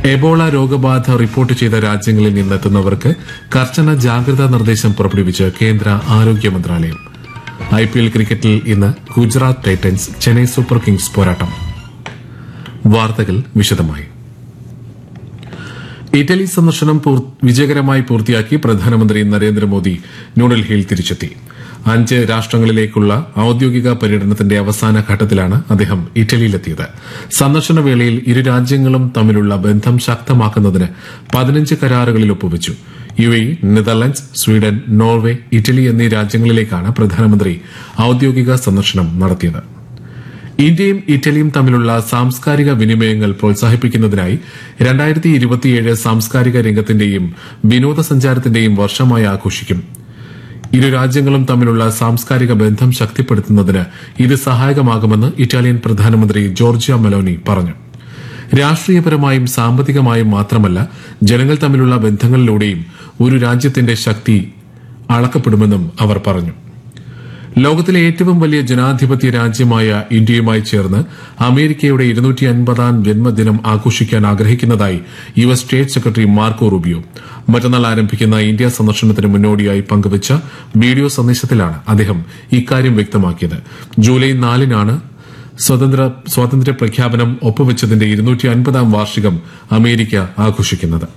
Ebola രോഗബാധ report ചെയ്ത രാജ്യങ്ങളിൽ നിന്നെത്തുന്നവർക്ക് കർശന ജാഗ്രതാ നിർദ്ദേശം പുറപ്പെടുവിച്ച് കേന്ദ്ര ആരോഗ്യ മന്ത്രാലയം ഐ പി എൽ ക്രിക്കറ്റിൽ ഇന്ന് Gujarat Titans Chennai Super Kings പോരാട്ടം വാർത്തകൾ വിശദമായി ഇറ്റലി സന്ദർശനം പൂർ- വിജയകരമായി പൂർത്തിയാക്കി പ്രധാനമന്ത്രി നരേന്ദ്രമോദി ന്യൂഡൽഹിയിൽ തിരിച്ചെത്തി അഞ്ച് രാഷ്ട്രങ്ങളിലേക്കുള്ള ഔദ്യോഗിക പര്യടനത്തിന്റെ അവസാന ഘട്ടത്തിലാണ് അദ്ദേഹം ഇറ്റലിയിലെത്തിയത് സന്ദർശന വേളയിൽ ഇരു രാജ്യങ്ങളും തമ്മിലുള്ള ബന്ധം ശക്തമാക്കുന്നതിന് പതിനഞ്ച് കരാറുകളിൽ ഒപ്പുവച്ചു U A Netherlands Sweden Norway Italy എന്നീ രാജ്യങ്ങളിലേക്കാണ് പ്രധാനമന്ത്രി ഔദ്യോഗിക സന്ദർശനം നടത്തിയത് ഇന്ത്യയും ഇറ്റലിയും തമ്മിലുള്ള സാംസ്കാരിക വിനിമയങ്ങൾ പ്രോത്സാഹിപ്പിക്കുന്നതിനായി രണ്ടായിരത്തി ഇരുപത്തിയേഴ് സാംസ്കാരിക രംഗത്തിന്റെയും വിനോദസഞ്ചാരത്തിന്റെയും വർഷമായി ആഘോഷിക്കും ഇരു രാജ്യങ്ങളും തമ്മിലുള്ള സാംസ്കാരിക ബന്ധം ശക്തിപ്പെടുത്തുന്നതിന് ഇത് സഹായകമാകുമെന്ന് ഇറ്റാലിയൻ പ്രധാനമന്ത്രി ജോർജിയ മെലോനി പറഞ്ഞു രാഷ്ട്രീയപരമായും സാമ്പത്തികമായും മാത്രമല്ല ജനങ്ങൾ തമ്മിലുള്ള ബന്ധങ്ങളിലൂടെയും ഒരു രാജ്യത്തിന്റെ ശക്തി അളക്കപ്പെടുമെന്നും അവർ പറഞ്ഞു ലോകത്തിലെ ഏറ്റവും വലിയ ജനാധിപത്യ രാജ്യമായ ഇന്ത്യയുമായി ചേർന്ന് അമേരിക്കയുടെ ഇരുന്നൂറ്റി അൻപതാം ജന്മദിനം ആഘോഷിക്കാൻ ആഗ്രഹിക്കുന്നതായി U S state secretary Marco Rubio മറ്റന്നാൾ ആരംഭിക്കുന്ന ഇന്ത്യ സന്ദർശനത്തിന് മുന്നോടിയായി പങ്കുവച്ച വീഡിയോ സന്ദേശത്തിലാണ് അദ്ദേഹം ഇക്കാര്യം വ്യക്തമാക്കിയത് ജൂലൈ നാലിനാണ് സ്വതന്ത്ര സ്വാതന്ത്ര്യ പ്രഖ്യാപനം ഒപ്പുവെച്ചതിന്റെ ഇരുന്നൂറ്റി അൻപതാം വാർഷികം അമേരിക്ക ആഘോഷിക്കുന്നത്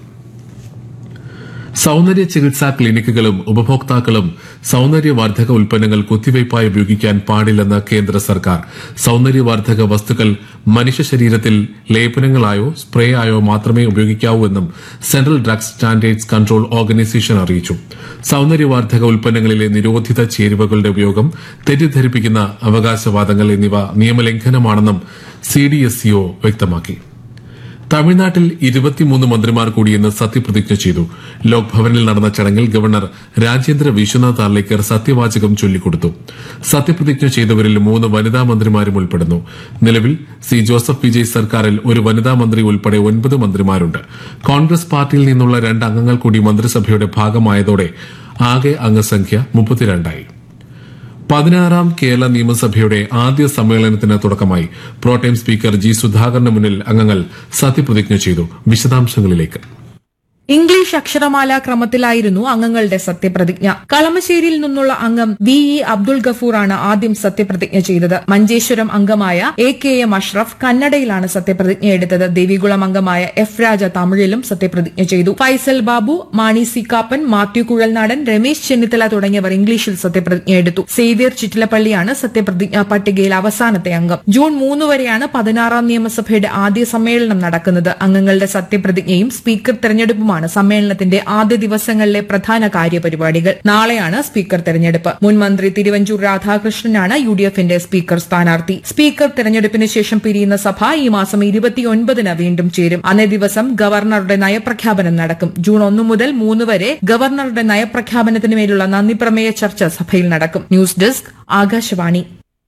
സൌന്ദര്യ ചികിത്സാ ക്ലിനിക്കുകളും ഉപഭോക്താക്കളും സൌന്ദര്യവർദ്ധക ഉൽപ്പന്നങ്ങൾ കുത്തിവയ്പായി ഉപയോഗിക്കാൻ പാടില്ലെന്ന് കേന്ദ്ര സർക്കാർ സൌന്ദര്യവർദ്ധക വസ്തുക്കൾ മനുഷ്യ ശരീരത്തിൽ ലേപനങ്ങളായോ സ്പ്രേ ആയോ മാത്രമേ ഉപയോഗിക്കാവൂ എന്നും Central Drugs Standards Control Organisation അറിയിച്ചു സൌന്ദര്യവർദ്ധക ഉൽപ്പന്നങ്ങളിലെ നിരോധിത ചേരുവകളുടെ ഉപയോഗം തെറ്റിദ്ധരിപ്പിക്കുന്ന അവകാശവാദങ്ങൾ എന്നിവ നിയമലംഘനമാണെന്നും സിഡിഎസ്ഇഒ വ്യക്തമാക്കി തമിഴ്നാട്ടിൽ ഇരുപത്തിമൂന്ന് മന്ത്രിമാർ കൂടി ഇന്ന് സത്യപ്രതിജ്ഞ ചെയ്തു ലോക്ഭവനിൽ നടന്ന ചടങ്ങിൽ ഗവർണർ രാജേന്ദ്ര വിശ്വനാഥ് ആർലേക്കർ സത്യവാചകം ചൊല്ലിക്കൊടുത്തു സത്യപ്രതിജ്ഞ ചെയ്തവരിൽ മൂന്ന് വനിതാ മന്ത്രിമാരും ഉൾപ്പെടുന്നു നിലവിൽ സി ജോസഫ് വിജയ് സർക്കാരിൽ ഒരു വനിതാ മന്ത്രി ഉൾപ്പെടെ ഒൻപത് മന്ത്രിമാരുണ്ട് കോൺഗ്രസ് പാർട്ടിയിൽ നിന്നുള്ള രണ്ട് അംഗങ്ങൾ കൂടി മന്ത്രിസഭയുടെ ഭാഗമായതോടെ ആകെ അംഗസംഖ്യ മുപ്പത്തിരണ്ടായി പതിനാറാം കേരള നിയമസഭയുടെ ആദ്യ സമ്മേളനത്തിന് തുടക്കമായി പ്രോടൈം സ്പീക്കർ ജി സുധാകരന് മുന്നിൽ അംഗങ്ങൾ സത്യപ്രതിജ്ഞ ചെയ്തു വിശദാംശങ്ങളിലേക്ക് ഇംഗ്ലീഷ് അക്ഷരമാല ക്രമത്തിലായിരുന്നു അംഗങ്ങളുടെ സത്യപ്രതിജ്ഞ കളമശ്ശേരിയിൽ നിന്നുള്ള അംഗം വി ഇ അബ്ദുൾ ഗഫൂറാണ് ആദ്യം സത്യപ്രതിജ്ഞ ചെയ്തത് മഞ്ചേശ്വരം അംഗമായ എ കെ എം അഷ്റഫ് കന്നഡയിലാണ് സത്യപ്രതിജ്ഞ എടുത്തത് ദേവികുളം അംഗമായ എഫ് രാജ തമിഴിലും സത്യപ്രതിജ്ഞ ചെയ്തു ഫൈസൽ ബാബു മാണി സി കാപ്പൻ മാത്യു കുഴൽനാടൻ രമേശ് ചെന്നിത്തല തുടങ്ങിയവർ ഇംഗ്ലീഷിൽ സത്യപ്രതിജ്ഞ എടുത്തു സേവ്യർ ചിറ്റിലപ്പള്ളിയാണ് സത്യപ്രതിജ്ഞാ പട്ടികയിൽ അവസാനത്തെ അംഗം ജൂൺ മൂന്ന് വരെയാണ് പതിനാറാം നിയമസഭയുടെ ആദ്യ സമ്മേളനം നടക്കുന്നത് അംഗങ്ങളുടെ സത്യപ്രതിജ്ഞയും സ്പീക്കർ തെരഞ്ഞെടുപ്പുമാണ് സമ്മേളനത്തിന്റെ ആദ്യ ദിവസങ്ങളിലെ പ്രധാന കാര്യപരിപാടികൾ നാളെയാണ് സ്പീക്കർ തെരഞ്ഞെടുപ്പ് മുൻ മന്ത്രി തിരുവഞ്ചൂർ രാധാകൃഷ്ണനാണ് യു ഡി എഫിന്റെ സ്പീക്കർ സ്ഥാനാർത്ഥി സ്പീക്കർ തെരഞ്ഞെടുപ്പിന് ശേഷം പിരിയുന്ന സഭ ഈ മാസം ഇരുപത്തിയൊൻപതിന് വീണ്ടും ചേരും അന്നേ ദിവസം ഗവർണറുടെ നയപ്രഖ്യാപനം നടക്കും ജൂൺ ഒന്ന് മുതൽ മൂന്ന് വരെ ഗവർണറുടെ നയപ്രഖ്യാപനത്തിന് മേലുള്ള നന്ദിപ്രമേയ ചർച്ച സഭയിൽ നടക്കും ന്യൂസ് ഡെസ്ക് ആകാശവാണി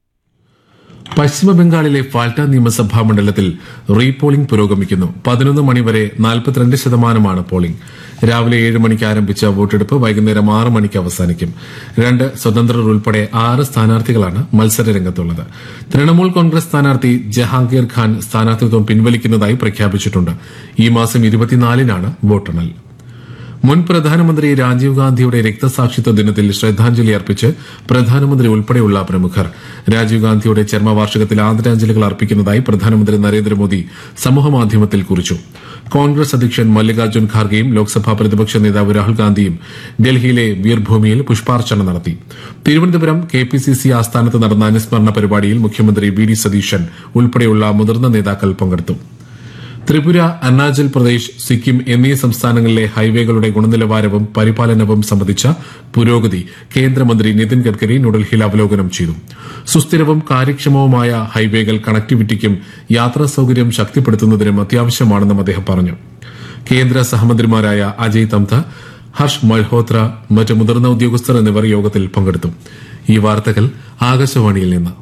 പശ്ചിമബംഗാളിലെ ഫാൽട്ട നിയമസഭാ മണ്ഡലത്തിൽ റീപോളിംഗ് പുരോഗമിക്കുന്നു പതിനൊന്ന് മണിവരെ നാൽപ്പത്തിരണ്ട് ശതമാനമാണ് പോളിംഗ് രാവിലെ ഏഴ് മണിക്ക് ആരംഭിച്ച വോട്ടെടുപ്പ് വൈകുന്നേരം ആറ് മണിക്ക് അവസാനിക്കും രണ്ട് സ്വതന്ത്രർ ഉൾപ്പെടെ ആറ് സ്ഥാനാർത്ഥികളാണ് മത്സര രംഗത്തുള്ളത് തൃണമൂൽ കോൺഗ്രസ് സ്ഥാനാർത്ഥി ജഹാംഗീർ ഖാൻ സ്ഥാനാർത്ഥിത്വം പിൻവലിക്കുന്നതായി പ്രഖ്യാപിച്ചിട്ടുണ്ട് ഈ മാസം ഇരുപത്തിനാലിനാണ് വോട്ടെണ്ണൽ മുൻ പ്രധാനമന്ത്രി രാജീവ് ഗാന്ധിയുടെ രക്തസാക്ഷിത്വ ദിനത്തിൽ ശ്രദ്ധാഞ്ജലി അർപ്പിച്ച് പ്രധാനമന്ത്രി ഉൾപ്പെടെയുള്ള പ്രമുഖർ രാജീവ് ഗാന്ധിയുടെ ചരമവാർഷികത്തിൽ ആദരാഞ്ജലികൾ അർപ്പിക്കുന്നതായി പ്രധാനമന്ത്രി നരേന്ദ്രമോദി സമൂഹമാധ്യമത്തിൽ കുറിച്ചു കോൺഗ്രസ് അധ്യക്ഷൻ മല്ലികാർജ്ജുൻ ഖാർഗെയും ലോക്സഭാ പ്രതിപക്ഷ നേതാവ് രാഹുൽ ഗാന്ധിയും ഡൽഹിയിലെ വീർഭൂമിയിൽ പുഷ്പാർച്ചന നടത്തി Thiruvananthapuram K P C C ആസ്ഥാനത്ത് നടന്ന അനുസ്മരണ പരിപാടിയിൽ മുഖ്യമന്ത്രി വി ഡി സതീശൻ ഉൾപ്പെടെയുള്ള മുതിർന്ന നേതാക്കൾ പങ്കെടുത്തു ത്രിപുര അരുണാചൽ പ്രദേശ് സിക്കിം എന്നീ സംസ്ഥാനങ്ങളിലെ ഹൈവേകളുടെ ഗുണനിലവാരവും പരിപാലനവും സംബന്ധിച്ച പുരോഗതി കേന്ദ്രമന്ത്രി നിതിൻ ഗഡ്കരി ന്യൂഡൽഹിയിൽ അവലോകനം ചെയ്തു സുസ്ഥിരവും കാര്യക്ഷമവുമായ ഹൈവേകൾ കണക്ടിവിറ്റിക്കും യാത്രാ സൌകര്യം ശക്തിപ്പെടുത്തുന്നതിനും അത്യാവശ്യമാണെന്നും അദ്ദേഹം പറഞ്ഞു കേന്ദ്ര സഹമന്ത്രിമാരായ അജയ് തംത ഹർഷ് മൽഹോത്ര മറ്റ് മുതിർന്ന ഉദ്യോഗസ്ഥർ എന്നിവർ യോഗത്തിൽ പങ്കെടുത്തു ഈ വാർത്തകൾ ആകാശവാണിയിൽ നിന്ന്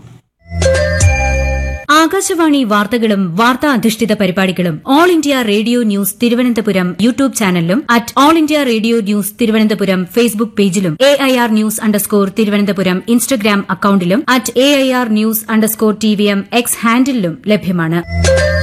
ആകാശവാണി വാർത്തകളും വാർത്താ അധിഷ്ഠിത പരിപാടികളും all India radio news Thiruvananthapuram YouTube ചാനലിലും at all India radio news Thiruvananthapuram Facebook പേജിലും A I R news underscore Thiruvananthapuram Instagram അക്കൌണ്ടിലും at A I R news underscore T V M X ഹാൻഡിലും ലഭ്യമാണ്